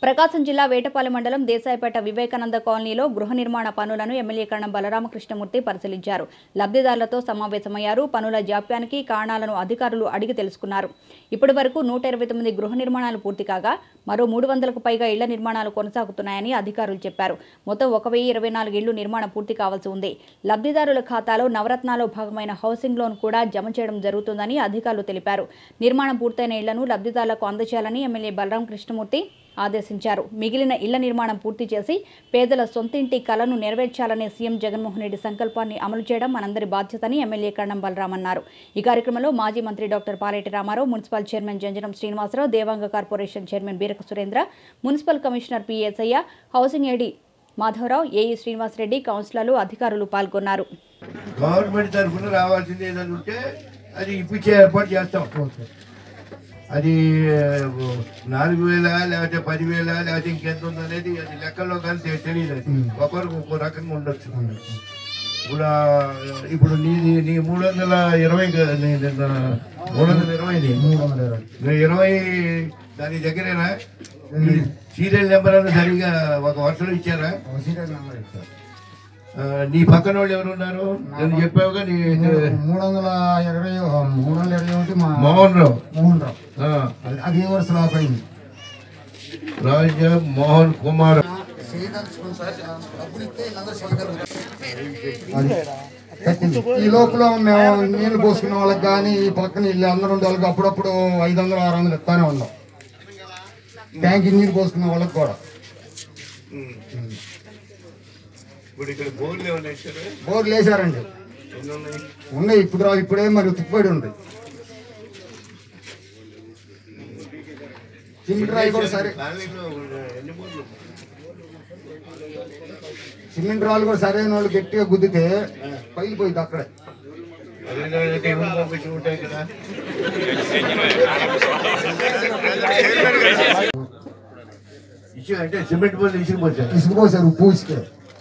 ప్రకాశం జిల్లా వేటపాలెం మండలం దేశాయపేట వివేకానంద కాలనీలో గృహ నిర్మాణ పనులను ఎమ్మెల్యే కరణం బలరామకృష్ణమూర్తి పరిశీలించారు లబ్ధిదారులతో సమావేశమయ్యారు పనుల జాప్యానికి కారణాలను అధికారులు అడిగి తెలుసుకున్నారు ఇప్పటి వరకు నూట ఇరవై తొమ్మిది గృహ నిర్మాణాలు పూర్తి కాగా మరో మూడు వందలకు పైగా ఇళ్ల నిర్మాణాలు కొనసాగుతున్నాయని అధికారులు చెప్పారు మొత్తం ఒక వెయ్యి ఇరవై నాలుగు ఇళ్లు నిర్మాణం పూర్తి కావాల్సి ఉంది లబ్ధిదారుల ఖాతాలో నవరత్నాలో భాగమైన హౌసింగ్ లోన్ కూడా జమ చేయడం జరుగుతుందని అధికారులు తెలిపారు నిర్మాణం పూర్తయిన ఇళ్లను లబ్ధిదారులకు అందజేయాలని ఎమ్మెల్యే బలరాం కృష్ణమూర్తి ఆదేశించారు మిగిలిన ఇళ్ల నిర్మాణం పూర్తి చేసి పేదల సొంతింటి కలను నెరవేర్చాలనే సీఎం జగన్మోహన్ రెడ్డి సంకల్పాన్ని అమలు చేయడం మనందరి బాధ్యతని ఎమ్మెల్యే కరణం బలరాం అన్నారు ఈ కార్యక్రమంలో మాజీ మంత్రి doctor Paleti Ramarao municipal chairman Janjanam Srinivasarao Devanga corporation chairman Beeraka Surendra municipal commissioner పిఎస్ఐయ housing AD Madhavarao AE Srinivasareddy కౌన్సిలర్లు అధికారులు పాల్గొన్నారు గవర్నమెంట్ తరఫున రావాల్సింది ఏదైనా ఉంటే అది ఇప్పించే ఏర్పాటు చేస్తాం అది ఆ, నాలుగు వేల లేకపోతే పదివేల లేకపోతే ఇంకెంత ఉందనేది అది లెక్కల్లో కానీ తె- తెలియదు అది ఒకరికి ఒక్కో రకంగా ఉండొచ్చు ఇప్పుడు ఆ, ఇప్పుడు నీ నీ మూడు వందల ఇరవై క- నీ నిన్న మూడు వందల ఇరవై నీ. నువ్వు ఇరవై దాని దగ్గరేనా సీరియల్ నెంబర్ అని సరిగా ఒక వరుసలో ఇచ్చారా ఆ, నీ పక్కన వాళ్ళు ఎవరు ఉన్నారు నేను చెప్పావుగా నీ మూడు వందల ఇరవై మూడు వందల ఇరవై ఒకటి మా మోహన్ రావు మోహన్ రావు ఆ, అది- అది ఏ వరుస లాపైంది రాజా మోహన్ కుమార్ కట్టింది. ఈ లోపల మేము నీళ్లు పోసుకునే వాళ్ళకి కానీ ఈ పక్కన ఇల్లు అందరూ ఉండే వాళ్ళకి అప్పుడప్పుడు ఐదు వందలు ఆరు వందలు ఇస్తానే ఉన్నాం ట్యాంక్ నీళ్ళు పోసుకునే వాళ్ళకి కూడా ఇప్పుడు ఇక్కడ బోర్లు ఏమైనా ఇచ్చారు బోర్లు వేసారండి ఎన్ని ఉన్నాయి ఉన్నాయి ఇప్పుడు రా- ఇప్పుడే మరి ఉతికిపోయి ఉంది సిమెంట్ రాయి కూడా సరే కాలనీలో ఎన్ని బోర్లు సిమెంట్ రాళ్ళు కూడా సరైన వాళ్ళు గట్టిగా గుద్దితే పగిలిపోయింది అక్కడే అదేంటంటే ఎవరు పంపించి ఉంటాయి కదా ఇచ్చి అంటే సిమెంట్ బోర్లు ఇచ్చిపోతారు ఇసుకుపోసారు పూసికే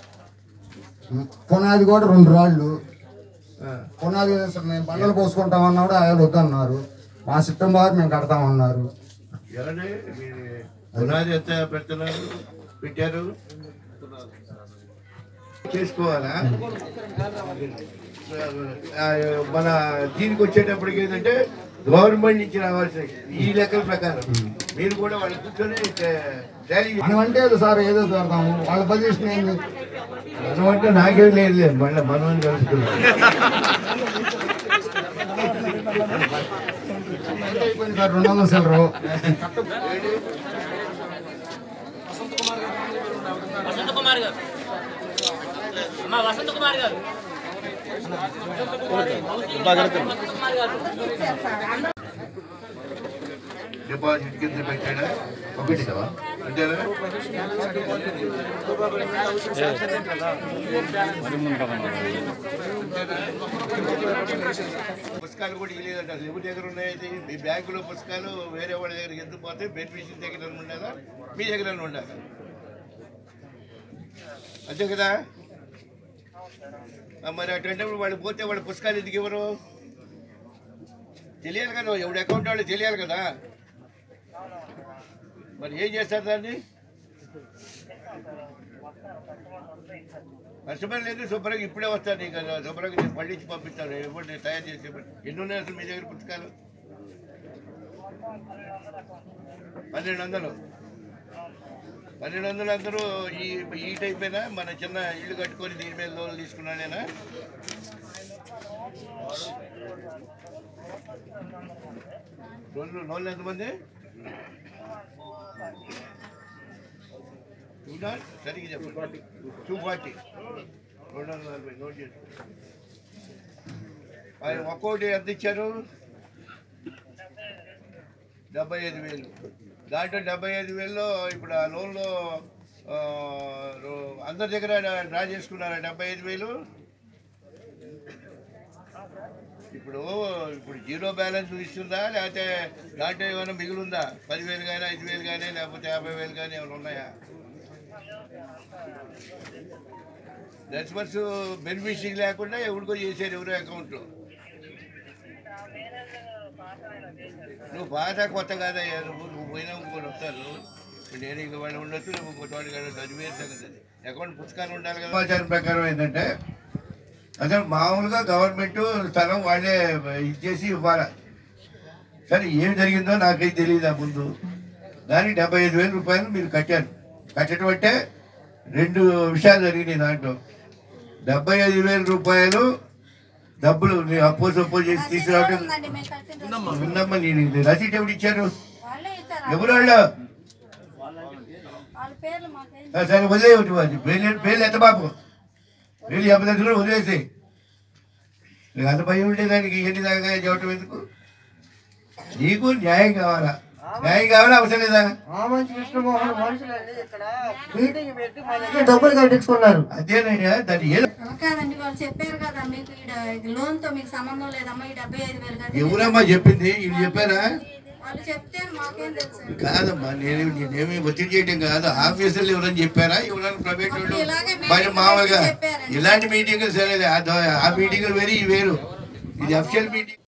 పునాది కూడా రెండు రాళ్ళు పునాది అసలు మేము బండలు పోసుకుంటామన్నా కూడా ఆయన వద్దన్నారు మా సిస్టమ్ బాగా మేము కడతామన్నారు ఎవరండి మీరు పునాది ఎంత పెడుతున్నారు పెట్టారు చేసుకోవాలా ఆ, మన దీనికి వచ్చేటప్పటికి ఏంటంటే గవర్నమెంట్ నుంచి రావాల్సిన ఈ లెక్కల ప్రకారం మీరు కూడా వాళ్ళు కూర్చొని ర్యాలీ మనం అంటే ఏదో సార్ ఏదో పెడతాము వాళ్ళ పొజిషన్ ఏంది మనం అంటే నాకేం లేదు లేదు మళ్ళీ మనం కలుసుకున్నాం అయిపోయింది సార్ రెండు వందల సిల్లరు వసంత కుమార్ గారు అమ్మా వసంత కుమార్ గారు వసంత కుమార్ గారు డిపాజిట్ కింద పెట్టాడా ఒకటి కదా అంతేనా పుస్తకాలు కూడా ఇవ్వలేదంట అసలు ఎవరి దగ్గర ఉన్నాయి మీ బ్యాంకులో పుస్తకాలు వేరే వాళ్ళ దగ్గర ఎందుకు పోతే బెనిఫిషియల్ దగ్గర ఉండాలా మీ దగ్గర ఉండాలా అంతే కదా ఆ, మరి అటువంటిప్పుడు వాళ్ళు పోతే వాళ్ళ పుస్తకాలు ఎందుకు ఇవ్వరు తెలియాలి కదా ఎవడు అకౌంట్ వాళ్ళు తెలియాలి కదా మరి ఏం చేస్తారు దాన్ని కస్టమర్ లేదు శుభ్రంగా ఇప్పుడే వస్తాను నీకు అది శుభ్రంగా నేను పండించి పంపిస్తాను ఎప్పుడు నేను తయారు చేసి ఎన్ని ఉన్నాయి అసలు మీ దగ్గర పుస్తకాలు పన్నెండు వందలు పన్నెండు వందలు అందరూ ఈ ఈ టైపేనా మన చిన్న ఇల్లు కట్టుకొని దీని మీద లోన్లు తీసుకున్నానేనా లోన్లు లోన్లు ఎంతమంది టూ నాట్ సరిగ్గా చెప్పండి టూ ఫార్టీ రెండు వందల నలభై నోట్ చేసుకో ఆయన ఒక్కోటి ఎంత ఇచ్చారు డెబ్బై ఐదు వేలు దాంట్లో డెబ్బై ఐదు వేలలో ఇప్పుడు ఆ లోన్లో ఆ, రో- అందరి దగ్గర డ్రా చేసుకున్నారా డెబ్బై ఐదు వేలు ఇప్పుడు ఇప్పుడు జీరో బ్యాలెన్స్ ఇస్తుందా లేకపోతే దాంట్లో ఏమైనా మిగులుందా పదివేలు కానీ ఐదు వేలు కానీ లేకపోతే యాభై వేలు కానీ ఏమైనా ఉన్నాయా రెస్పాన్స్ బెనిఫిషియరీ లేకుండా ఎవరికో చేశారు ఎవరో అకౌంట్లో నువ్వు పాత కొత్త కాదయ్యా నువ్వు నువ్వు పోయినా ఇంకోటి వస్తారు నేను ఇక వాళ్ళు ఉండొచ్చు ఇంకో తోటి కాదు అది వేరే సంగతి అది అకౌంట్ పుస్తకాలు ఉండాలి కదా సమాచారం ప్రకారం ఏంటంటే అసలు మామూలుగా గవర్నమెంట్ స్థలం వాళ్ళే ఇచ్చేసి ఇవ్వాలి సరే ఏం జరిగిందో నాకైతే తెలియదు ఆ ముందు దానికి డెబ్బై ఐదు వేల రూపాయలు మీరు కట్టారు కట్టడం అంటే రెండు విషయాలు జరిగినాయి దాంట్లో డెబ్బై ఐదు వేల రూపాయలు డబ్బులు నీ అప్పో సప్పో చేసి తీసుకురావడం ఉందమ్మా నేను రసీట్ ఎవరు ఇచ్చారు ఎవరు వాళ్ళు ఆ, సరే వదిలేయవద్దు అది పేర్లు పేర్లు ఎంత బాబు పేర్లు చెప్పదలుచుకుని వదిలేసి నీకు అంత భయం ఉంటే దానికి ఎన్ని దాకా చెప్పటం ఎందుకు నీకు న్యాయం కావాలా న్యాయం కావాలా అవసరం లేదా ఆమంచి కృష్ణమోహన్ మనుషులండి ఇక్కడ మీటింగ్ పెట్టి మా దగ్గర డబ్బులు కట్టించుకున్నారు అదేనయ్యా దాన్ని ఏ అలా కాదండి వాళ్ళు చెప్పారు కదా మీకు ఈడ లోన్ తో మీకు సంబంధం లేదమ్మా ఈ డెబ్బై ఐదు వేలు కదా ఎవరమ్మా చెప్పింది వీళ్ళు చెప్పారా వాళ్ళు చెప్తే మాకేం తెలుసు కాదమ్మా నేను నేనేమి ఒత్తిడి చేయడం కాదు ఆఫీసర్లు ఎవరని చెప్పారా ఎవరైనా ప్రైవేట్ వాళ్ళు ఇలాగే మీటింగ్ మరి మామూలుగా పెట్టి చెప్పారండి. ఇలాంటి మీటింగ్ సరే ఆ మీటింగ్ వేరు ఇవి వేరు ఇది అఫిషియల్ మీటింగ్